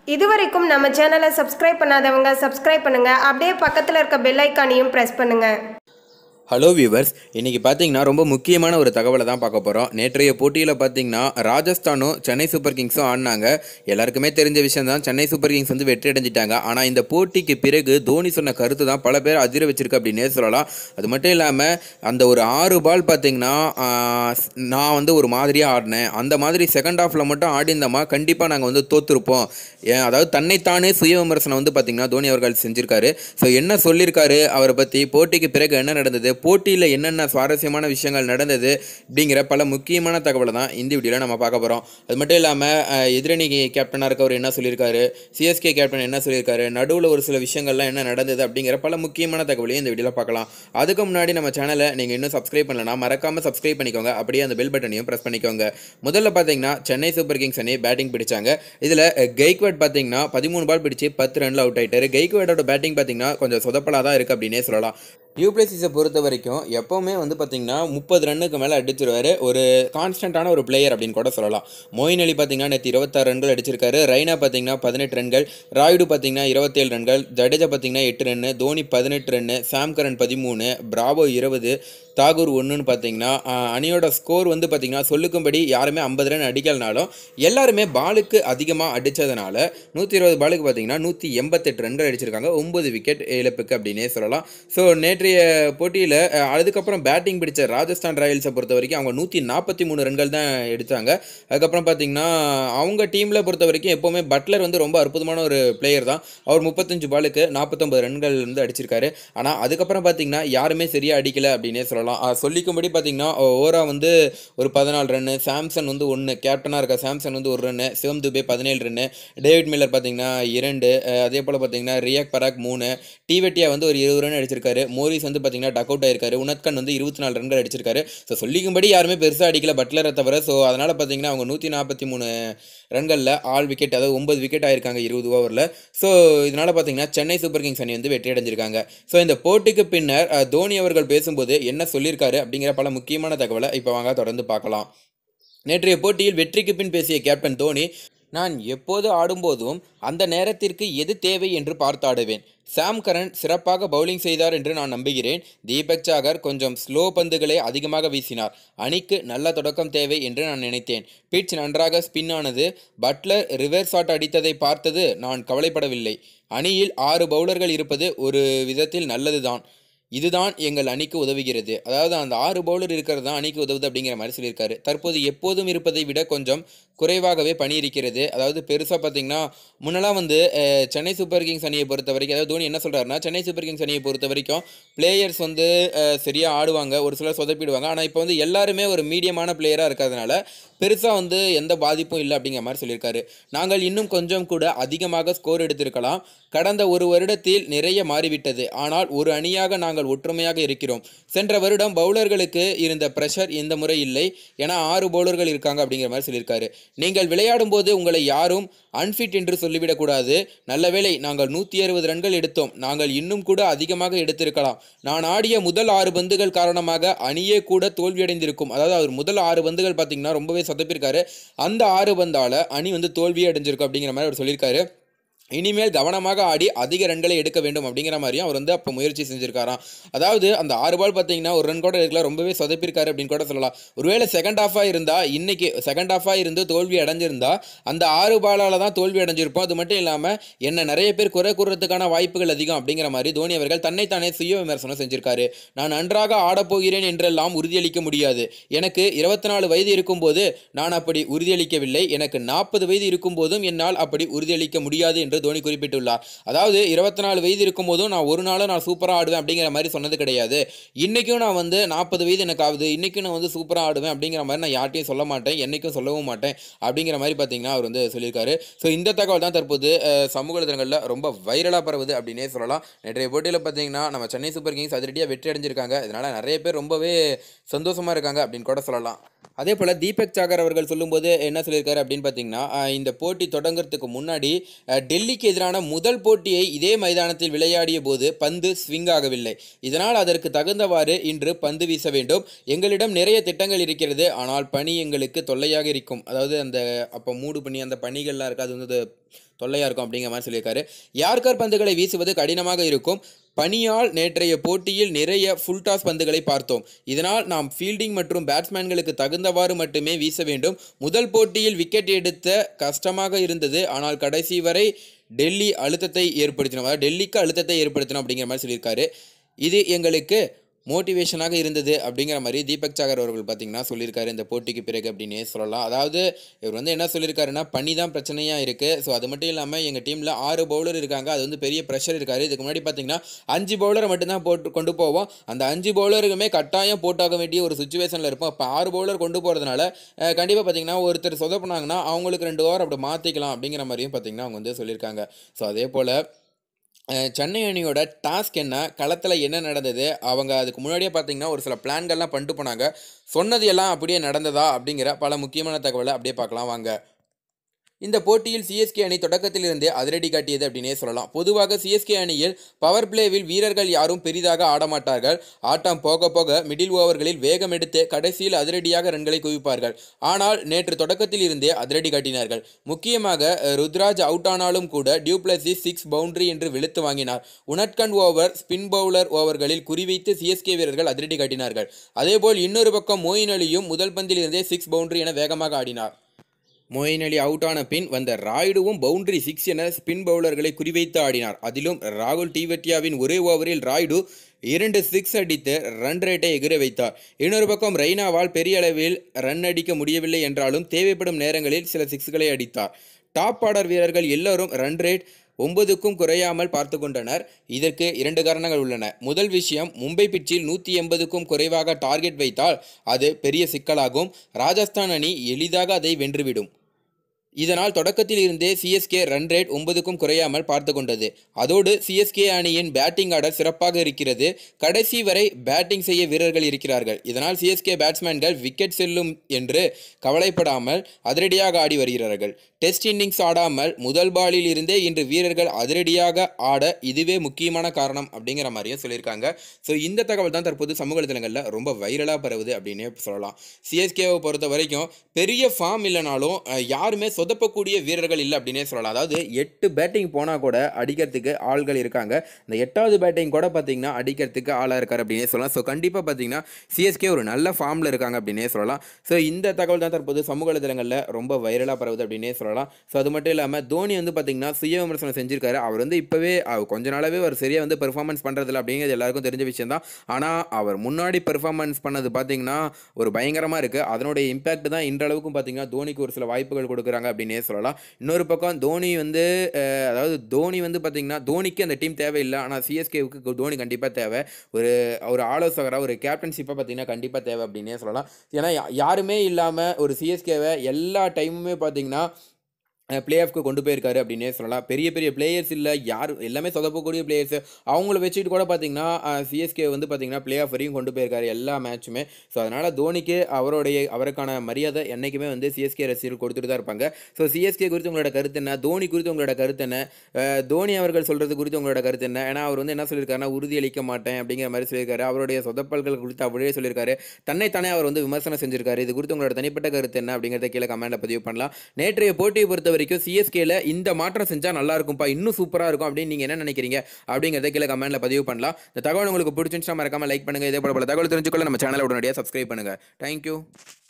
இதுவரைக்கும் நம்ம சேனலை சப்ஸ்கிரைப் பண்ணாதவங்க சப்ஸ்கிரைப் பண்ணுங்க அப்படியே பக்கத்தில் இருக்க பெல் ஐக்கானையும் ப்ரெஸ் பண்ணுங்க ஹலோ வியூவர்ஸ் இன்றைக்கி பார்த்தீங்கன்னா ரொம்ப முக்கியமான ஒரு தகவலை தான் பார்க்க போகிறோம் நேற்றைய போட்டியில் பார்த்தீங்கன்னா ராஜஸ்தானும் சென்னை சூப்பர் கிங்ஸும் ஆடினாங்க எல்லாருக்குமே தெரிஞ்ச விஷயம் தான் சென்னை சூப்பர் கிங்ஸ் வந்து வெற்றி அடைஞ்சிட்டாங்க ஆனால் இந்த போட்டிக்கு பிறகு தோனி சொன்ன கருத்து தான் பல பேர் அதிர வச்சிருக்கு அப்படின்னே சொல்லலாம் அது மட்டும் இல்லாமல் அந்த ஒரு ஆறு பால் பார்த்தீங்கன்னா ஆஹ், நான் வந்து ஒரு மாதிரியாக ஆடினேன் அந்த மாதிரி செகண்ட் ஹாஃபில் மட்டும் ஆடிந்தோமா கண்டிப்பாக நாங்கள் வந்து தோற்றுருப்போம் ஏன் அதாவது தன்னைத்தானே சுய விமர்சனம் வந்து பார்த்தீங்கன்னா தோனி அவர்கள் செஞ்சிருக்காரு ஸோ என்ன சொல்லியிருக்காரு அவரை பற்றி போட்டிக்கு பிறகு என்ன நடந்தது போட்டியில் என்னென்ன சுவாரஸ்யமான விஷயங்கள் நடந்தது அப்படிங்கிற பல முக்கியமான தகவலை தான் இந்த வீடியோவில் நம்ம பார்க்க போகிறோம் அது மட்டும் இல்லாமல் எதிரணி கேப்டனாக இருக்கவர் என்ன சொல்லியிருக்காரு சிஎஸ்கே கேப்டன் என்ன சொல்லியிருக்காரு நடுவில் ஒரு சில விஷயங்கள்லாம் என்ன நடந்தது அப்படிங்கிற பல முக்கியமான தகவலையும் இந்த வீடியோவில் பார்க்கலாம் அதுக்கு முன்னாடி நம்ம சேனலை நீங்கள் இன்னும் சப்ஸ்கிரைப் பண்ணலனா மறக்காமல் சப்ஸ்கிரைப் பண்ணிக்கோங்க அப்படியே அந்த பெல் பட்டனையும் ப்ரெஸ் பண்ணிக்கோங்க முதல்ல பார்த்தீங்கன்னா சென்னை சூப்பர் கிங்ஸ் அணி பேட்டிங் பிடிச்சாங்க இதில் கெய்க்வாட் பார்த்தீங்கன்னா பதிமூணு பால் பிடிச்சு பத்து ரன்ல அவுட் ஆயிட்டாரு கெய்க்வாடோட பேட்டிங் பார்த்தீங்கன்னா கொஞ்சம் சொதப்பலாக தான் இருக்குது அப்படின்னே சொல்லலாம் யூப்ளேசிஸை பொறுத்த வரைக்கும் எப்போவுமே வந்து பார்த்தீங்கன்னா முப்பது ரன்னுக்கு மேலே அடிச்சிருவாரு ஒரு கான்ஸ்டன்ட்டான ஒரு பிளேயர் அப்படின்னு கூட சொல்லலாம் மொயின் அலி பார்த்தீங்கன்னா நேற்று இருபத்தாறு ரன்கள் அடிச்சிருக்காரு ரெய்னா பார்த்தீங்கன்னா பதினெட்டு ரன்கள் ராயுடு பார்த்தீங்கன்னா இருபத்தேழு ரன்கள் ஜடேஜா பார்த்தீங்கன்னா எட்டு ரன்னு தோனி பதினெட்டு ரன்னு சாம் கரன் பதிமூணு பிராவோ இருபது தாகூர் ஒன்றுன்னு பார்த்தீங்கன்னா ஆஹ், அணியோட ஸ்கோர் வந்து பார்த்தீங்கன்னா சொல்லுக்கும்படி யாருமே ஐம்பது ரன் அடிக்கலனாலும் எல்லாருமே பாலுக்கு அதிகமாக அடித்ததுனால நூற்றி இருபது பாலுக்கு பார்த்தீங்கன்னா நூற்றி எண்பத்தெட்டு ரன்கள் அடிச்சிருக்காங்க ஒன்பது விக்கெட் இழப்புக்கு அப்படின்னே சொல்லலாம் ஸோ நேற்றைய போட்டியில் அதுக்கப்புறம் பேட்டிங் பிடிச்ச ராஜஸ்தான் ராயல்ஸை பொறுத்த வரைக்கும் அவங்க நூற்றி நாற்பத்தி மூணு ரன்கள் தான் எடுத்தாங்க அதுக்கப்புறம் பார்த்தீங்கன்னா அவங்க டீமில் பொறுத்த வரைக்கும் எப்போவுமே பட்லர் வந்து ரொம்ப அற்புதமான ஒரு பிளேயர் தான் அவர் முப்பத்தஞ்சு பாலுக்கு நாற்பத்தொம்பது ரன்கள் வந்து அடிச்சிருக்காரு ஆனால் அதுக்கப்புறம் பார்த்தீங்கன்னா யாருமே சரியாக அடிக்கல அப்படின்னே சொல்லலாம் ஆஹ் சொல்லிக்கும்படி பார்த்தீங்கன்னா ஓரா வந்து ஒரு பதினாலு ரன்னு சாம்சன் வந்து ஒன்று கேப்டனாக இருக்க சாம்சன் வந்து ஒரு ரன்னு சிவம் துபே பதினேழு ரன்னு டேவிட் மில்லர் பார்த்தீங்கன்னா இரண்டு அஹ் அதே போல் பார்த்தீங்கன்னா ரியாக் பராக் மூணு டிவெட்டியா வந்து ஒரு இருபது ரன் அடிச்சிருக்காரு மோரிஸ் வந்து பார்த்தீங்கன்னா டக் அவுட் ஆயிருக்காரு உனத்கன் வந்து இருபத்தி நாலு ரன்கள் அடிச்சிருக்காரு ஸோ சொல்லிக்கும்படி யாருமே பெருசாக அடிக்கல பட்லரை தவிர ஸோ அதனால் பார்த்தீங்கன்னா அவங்க நூற்றி நாற்பத்தி மூணு ரன்களில் ஆல் விக்கெட் அதாவது ஒன்பது விக்கெட் ஆயிருக்காங்க இருபது ஓவரில் ஸோ இதனால் பார்த்தீங்கன்னா சென்னை சூப்பர் கிங்ஸ் அணி வந்து வெற்றி அடைஞ்சிருக்காங்க ஸோ இந்த போட்டிக்கு பின்னர் அஹ், தோனி அவர்கள் பேசும்போது என்ன சொல்லியிருக்காரு அப்படிங்கிற பல முக்கியமான தகவலை இப்போ வாங்க தொடர்ந்து பார்க்கலாம் நேற்றைய போட்டியில் வெற்றிக்கு பின் பேசிய கேப்டன் தோனி நான் எப்போது ஆடும்போதும் அந்த நேரத்திற்கு எது தேவை என்று பார்த்து ஆடுவேன் சாம் கரன் சிறப்பாக பவுலிங் செய்தார் என்று நான் நம்புகிறேன் தீபக் சாகர் கொஞ்சம் ஸ்லோ பந்துகளை அதிகமாக வீசினார் அணிக்கு நல்ல தொடக்கம் தேவை என்று நான் நினைத்தேன் பிட்ச் நன்றாக ஸ்பின் ஆனது பட்லர் ரிவர்ஸ் ஷாட் அடித்ததை பார்த்தது நான் கவலைப்படவில்லை அணியில் ஆறு பவுலர்கள் இருப்பது ஒரு விதத்தில் நல்லதுதான் இதுதான் எங்கள் அணிக்கு உதவுகிறது அதாவது அந்த ஆறு பவுலர் இருக்கிறது தான் அணிக்கு உதவுது அப்படிங்கிற மாதிரி சொல்லியிருக்காரு தற்போது எப்போதும் இருப்பதை விட கொஞ்சம் குறைவாகவே பணி இருக்கிறது அதாவது பெருசாக பார்த்தீங்கன்னா முன்னெல்லாம் வந்து அஹ், சென்னை சூப்பர் கிங்ஸ் அணியை பொறுத்த வரைக்கும் அதாவது தோனி என்ன சொல்கிறாருன்னா சென்னை சூப்பர் கிங்ஸ் அணியை பொறுத்த வரைக்கும் பிளேயர்ஸ் வந்து சரியாக ஆடுவாங்க ஒரு சிலர் சொதப்பிடுவாங்க ஆனால் இப்போ வந்து எல்லாருமே ஒரு மீடியமான பிளேயராக இருக்கிறதுனால பெருசாக வந்து எந்த பாதிப்பும் இல்லை அப்படிங்கிற மாதிரி சொல்லியிருக்காரு நாங்கள் இன்னும் கொஞ்சம் கூட அதிகமாக ஸ்கோர் எடுத்திருக்கலாம் கடந்த ஒரு வருடத்தில் நிறைய மாறிவிட்டது ஆனால் ஒரு அணியாக நாங்கள் ஒற்றுமையாக இருக்கிறோம் சென்ற வருடம் பவுலர்களுக்கு இருந்த பிரஷர் இந்த முறை இல்லை ஏன்னா ஆறு பவுலர்கள் இருக்காங்க அப்படிங்கிற மாதிரி சொல்லியிருக்காரு நீங்கள் விளையாடும் போது உங்களை யாரும் அன்ஃபிட் என்று சொல்லிவிடக்கூடாது நல்லவேளை நாங்கள் நூற்றி அறுபது ரன்கள் எடுத்தோம் நாங்கள் இன்னும் கூட அதிகமாக எடுத்திருக்கலாம் நான் ஆடிய முதல் ஆறு பந்துகள் காரணமாக அணியே கூட தோல்வியடைந்திருக்கும் அதாவது அவர் முதல் ஆறு பந்துகள் பார்த்தீங்கன்னா ரொம்பவே சொதப்பிருக்காரு அந்த ஆறு பந்தால அணி வந்து தோல்வியே அடைஞ்சிருக்கும் அப்படிங்கிற மாதிரி அவர் சொல்லியிருக்காரு இனிமேல் கவனமாக ஆடி அதிக ரன்களை எடுக்க வேண்டும் அப்படிங்கிற மாதிரியும் அவர் வந்து அப்போ முயற்சி செஞ்சிருக்காராம் அதாவது அந்த ஆறு பால் பார்த்தீங்கன்னா ஒரு ரன் கூட எடுக்கல ரொம்பவே சொதப்பிருக்காரு அப்படின்னு கூட சொல்லலாம் ஒருவேளை செகண்ட் ஹாஃபாக இருந்தால் இன்னைக்கு செகண்ட் ஹாஃபாக இருந்து தோல்வி அடைஞ்சிருந்தா அந்த ஆறு பாலால் தான் தோல்வி அடைஞ்சிருப்போம் அது மட்டும் இல்லாமல் என்ன நிறைய பேர் குறை கூறுறதுக்கான வாய்ப்புகள் அதிகம் அப்படிங்கிற மாதிரி தோனி அவர்கள் தன்னைத்தானே சுய விமர்சனம் செஞ்சிருக்காரு நான் நன்றாக ஆடப்போகிறேன் என்றெல்லாம் உறுதியளிக்க முடியாது எனக்கு இருபத்தி நாலு வயது இருக்கும்போது நான் அப்படி உறுதியளிக்கவில்லை எனக்கு நாற்பது வயது இருக்கும்போதும் என்னால் அப்படி உறுதியளிக்க முடியாது என்று தோனி குறிப்பிட்டுள்ளார் அதாவது இருபத்தி நாலு வயது இருக்கும்போதும் நான் ஒரு நாளும் நான் சூப்பராக ஆடுவேன் அப்படிங்கிற மாதிரி சொன்னது கிடையாது இன்றைக்கும் நான் வந்து நாற்பது வயது எனக்கு ஆகுது இன்றைக்கும் நான் வந்து சூப்பராக ஆடுவேன் அப்படிங்கிற மாதிரி நான் யார்ட்டையும் சொல்ல மாட்டேன் என்றைக்கும் சொல்லவும் மாட்டேன் அப்படிங்கிற மாதிரி பார்த்தீங்கன்னா அவர் வந்து சொல்லியிருக்காரு ஸோ இந்த தகவல் தான் தற்போது அஹ், சமூக வலைதளங்களில் ரொம்ப வைரலாக பரவுது அப்படின்னே சொல்லலாம் நேற்றைய போட்டியில் பார்த்தீங்கன்னா நம்ம சென்னை சூப்பர் கிங்ஸ் அதிரடியாக வெற்றி அடைஞ்சிருக்காங்க இதனால் நிறைய பேர் ரொம்பவே சந்தோஷமாக இருக்காங்க அப்படின்னு கூட சொல்லலாம் அதே போல் தீபக் சாகர் அவர்கள் சொல்லும்போது என்ன சொல்லியிருக்காரு அப்படின்னு பார்த்தீங்கன்னா அஹ், இந்த போட்டி தொடங்குறதுக்கு முன்னாடி அஹ், டெல்லிக்கு எதிரான முதல் போட்டியை இதே மைதானத்தில் விளையாடிய போது பந்து ஸ்விங் ஆகவில்லை இதனால் அதற்கு தகுந்தவாறு இன்று பந்து வீச வேண்டும் எங்களிடம் நிறைய திட்டங்கள் இருக்கிறது ஆனால் பனி எங்களுக்கு தொல்லையாக இருக்கும் அதாவது அந்த அப்போ மூடு பனி அந்த பனிகள்லாம் இருக்குது அது வந்து தொல்லையாக இருக்கும் அப்படிங்கிற மாதிரி சொல்லியிருக்காரு யார்கர் பந்துகளை வீசுவது கடினமாக இருக்கும் பனியால் நேற்றைய போட்டியில் நிறைய ஃபுல் டாஸ் பந்துகளை பார்த்தோம் இதனால் நாம் ஃபீல்டிங் மற்றும் பேட்ஸ்மேன்களுக்கு தகுந்தவாறு மட்டுமே வீச வேண்டும் முதல் போட்டியில் விக்கெட் எடுத்த கஷ்டமாக இருந்தது ஆனால் கடைசி வரை டெல்லி அழுத்தத்தை ஏற்படுத்தினோம் அதாவது டெல்லிக்கு அழுத்தத்தை ஏற்படுத்தினோம் அப்படிங்கிற மாதிரி சொல்லியிருக்காரு இது எங்களுக்கு மோட்டிவேஷனாக இருந்தது அப்படிங்கிற மாதிரி தீபக் சாகர் அவர்கள் பார்த்தீங்கன்னா சொல்லியிருக்காரு இந்த போட்டிக்கு பிறகு அப்படின்னே சொல்லலாம் அதாவது இவர் வந்து என்ன சொல்லியிருக்காருன்னா பனி தான் பிரச்சனையாக இருக்குது ஸோ அது மட்டும் இல்லாமல் எங்கள் டீமில் ஆறு பவுலர் இருக்காங்க அது வந்து பெரிய ப்ரெஷர் இருக்காரு இதுக்கு முன்னாடி பார்த்தீங்கன்னா அஞ்சு பவுலரை மட்டும்தான் போட்டு கொண்டு போவோம் அந்த அஞ்சு பவுலருக்குமே கட்டாயம் போட்டாக வேண்டிய ஒரு சுச்சுவேஷனில் இருப்போம் அப்போ ஆறு பவுலர் கொண்டு போகிறதுனால கண்டிப்பாக பார்த்தீங்கன்னா ஒருத்தர் சொதப்புனாங்கன்னா அவங்களுக்கு ரெண்டு ஓவர் அப்படி மாற்றிக்கலாம் அப்படிங்கிற மாதிரியும் பார்த்தீங்கன்னா அவங்க வந்து சொல்லியிருக்காங்க ஸோ அதே போல் அஹ் சென்னை அணியோட டாஸ்க் என்ன களத்தில் என்ன நடந்தது அவங்க அதுக்கு முன்னாடியே பார்த்தீங்கன்னா ஒரு சில பிளான்கள்லாம் பண்ணிட்டு போனாங்க சொன்னது எல்லாம் அப்படியே நடந்ததா அப்படிங்கிற பல முக்கியமான தகவலை அப்படியே பார்க்கலாம் வாங்க இந்த போட்டியில் சிஎஸ்கே அணி தொடக்கத்திலிருந்தே அதிரடி காட்டியது அப்படின்னே சொல்லலாம் பொதுவாக சிஎஸ்கே அணியில் பவர் பிளேவில் வீரர்கள் யாரும் பெரிதாக ஆடமாட்டார்கள் ஆட்டம் போக போக மிடில் ஓவர்களில் வேகம் எடுத்து கடைசியில் அதிரடியாக ரன்களை குவிப்பார்கள் ஆனால் நேற்று தொடக்கத்தில் இருந்தே அதிரடி காட்டினார்கள் முக்கியமாக அஹ், ருத்ராஜ் அவுட் ஆனாலும் கூட டியூப்ளசி சிக்ஸ் பவுண்டரி என்று வெளுத்து வாங்கினார் உனட்கன் ஓவர் ஸ்பின் பவுலர் ஓவர்களில் குறிவைத்து சிஎஸ்கே வீரர்கள் அதிரடி காட்டினார்கள் அதேபோல் இன்னொரு பக்கம் மோயின் அலியும் முதல் பந்தில் இருந்தே சிக்ஸ் பவுண்டரி என வேகமாக ஆடினார் மொயின் அலி அவுட் ஆன பின் வந்த ராயுடுவும் பவுண்டரி சிக்ஸ் என ஸ்பின் பவுலர்களை குறிவைத்து ஆடினார் அதிலும் ராகுல் டிவெட்டியாவின் ஒரே ஓவரில் ராயுடு இரண்டு சிக்ஸ் அடித்து ரன் ரேட்டை எகிர வைத்தார் இன்னொரு பக்கம் ரெய்னாவால் பெரிய அளவில் ரன் அடிக்க முடியவில்லை என்றாலும் தேவைப்படும் நேரங்களில் சில சிக்ஸ்களை அடித்தார் டாப் ஆர்டர் வீரர்கள் எல்லோரும் ரன் ரேட் ஒன்பதுக்கும் குறையாமல் பார்த்து கொண்டனர் இதற்கு இரண்டு காரணங்கள் உள்ளன முதல் விஷயம் மும்பை பிச்சில் நூற்றி எண்பதுக்கும் குறைவாக டார்கெட் வைத்தால் அது பெரிய சிக்கலாகும் ராஜஸ்தான் அணி எளிதாக அதை வென்றுவிடும் இதனால் தொடக்கத்தில் இருந்தே சிஎஸ்கே ரன் ரேட் ஒன்பதுக்கும் குறையாமல் பார்த்து கொண்டது அதோடு சிஎஸ்கே அணியின் பேட்டிங் ஆர்டர் சிறப்பாக இருக்கிறது கடைசி வரை பேட்டிங் செய்ய வீரர்கள் இருக்கிறார்கள் இதனால் சிஎஸ்கே பேட்ஸ்மேன்கள் விக்கெட் செல்லும் என்று கவலைப்படாமல் அதிரடியாக ஆடி வருகிறார்கள் டெஸ்ட் இன்னிங்ஸ் ஆடாமல் முதல் பாலில் இருந்தே இன்று வீரர்கள் அதிரடியாக ஆட இதுவே முக்கியமான காரணம் அப்படிங்கிற மாதிரியும் சொல்லியிருக்காங்க ஸோ இந்த தகவல் தான் தற்போது சமூக வலைதளங்களில் ரொம்ப வைரலாக பரவுது அப்படின்னே சொல்லலாம் சிஎஸ்கேவை பொறுத்த வரைக்கும் பெரிய ஃபார்ம் இல்லைனாலும் அஹ், யாருமே சொதப்பக்கூடிய வீரர்கள் இல்லை அப்படின்னே சொல்லலாம் அதாவது எட்டு பேட்டிங் போனால் கூட அடிக்கிறதுக்கு ஆள்கள் இருக்காங்க இந்த எட்டாவது பேட்டிங் கூட பார்த்தீங்கன்னா அடிக்கிறதுக்கு ஆளாக இருக்கார் அப்படின்னே சொல்லலாம் ஸோ கண்டிப்பாக பார்த்தீங்கன்னா சிஎஸ்கே ஒரு நல்ல ஃபார்மில் இருக்காங்க அப்படின்னே சொல்லலாம் ஸோ இந்த தகவல் தான் தற்போது சமூக வலைதளங்களில் ரொம்ப வைரலாக பரவுது அப்படின்னே சொல்லலாம் ஸோ அது மட்டும் இல்லாமல் தோனி வந்து பார்த்தீங்கன்னா சுய விமர்சனம் செஞ்சிருக்காரு அவர் வந்து இப்போவே கொஞ்ச நாளாகவே அவர் சரியாக வந்து பெர்ஃபார்மன்ஸ் பண்ணுறதில்ல அப்படிங்கிறது எல்லாருக்கும் தெரிஞ்ச விஷயம் தான் ஆனால் அவர் முன்னாடி பெர்ஃபார்மன்ஸ் பண்ணது பார்த்தீங்கன்னா ஒரு பயங்கரமாக இருக்குது அதனுடைய இம்பாக்ட் தான் இன்றளவுக்கும் பார்த்தீங்கன்னா தோனிக்கு ஒரு சில வாய்ப்புகள் கொடுக்குறாங்க அப்படின்னே சொல்லலாம் இன்னொரு பக்கம் தோனி வந்து அஹ், அதாவது தோனி வந்து பார்த்தீங்கன்னா தோனிக்கு அந்த டீம் தேவையில்லை ஆனால் சிஎஸ்கேவுக்கு தோனி கண்டிப்பாக தேவை ஒரு ஒரு ஆலோசகராக ஒரு கேப்டன்ஷிப்பாக பார்த்தீங்கன்னா கண்டிப்பாக தேவை அப்படின்னே சொல்லலாம் ஏன்னா யா- யாருமே இல்லாமல் ஒரு சிஎஸ்கேவை எல்லா டைமுமே பார்த்தீங்கன்னா பிளே ஆஃப்க்கு கொண்டு போயிருக்காரு அப்படின்னே சொல்லலாம் பெரிய பெரிய பிளேயர்ஸ் இல்லை யார் எல்லாமே சொதப்பக்கூடிய பிளேயர்ஸ் அவங்கள வச்சுட்டு கூட பார்த்தீங்கன்னா சிஎஸ்கே வந்து பார்த்தீங்கன்னா பிளே ஆஃப் வரையும் கொண்டு போயிருக்காரு எல்லா மேட்சுமே ஸோ அதனால் தோனிக்கு அவருடைய அவருக்கான மரியாதை என்றைக்குமே வந்து சிஎஸ்கே ரசிகர்கள் கொடுத்துட்டு தான் இருப்பாங்க ஸோ சிஎஸ்கே குறித்து உங்களோட கருத்து என்ன தோனி குறித்து உங்களோட கருத்து என்ன அஹ், தோனி அவர்கள் சொல்கிறது குறித்து உங்களோட கருத்து என்ன ஏன்னா அவர் வந்து என்ன சொல்லியிருக்காருன்னா உறுதியளிக்க மாட்டேன் அப்படிங்கிற மாதிரி சொல்லியிருக்காரு அவருடைய சொதப்பல்கள் குறித்து அவரே சொல்லியிருக்காரு தன்னைத்தானே அவர் வந்து விமர்சனம் செஞ்சிருக்காரு இது குறித்து உங்களோட தனிப்பட்ட கருத்து என்ன அப்படிங்கிறத கீழே கமெண்ட்டில் பதிவு பண்ணலாம் நேற்றைய போட்டியை பொறுத்த வரைக்கும் சிஎஸ்கேல இந்த மாற்றம் செஞ்சால் நல்லா இருக்கும்ப்பா இன்னும் சூப்பராக இருக்கும் அப்படின்னு நீங்கள் என்ன நினைக்கிறீங்க அப்படிங்கிறத கீழே கமெண்ட்டில் பதிவு பண்ணலாம் இந்த தகவல் உங்களுக்கு பிடிச்சிருந்துச்சுன்னா மறக்காம லைக் பண்ணுங்கள் இதே போல பல தகவல் தெரிஞ்சுக்கொள்ள நம்ம சேனலை உடனடியாக சப்ஸ்கிரைப் பண்ணுங்கள் தேங்க்யூ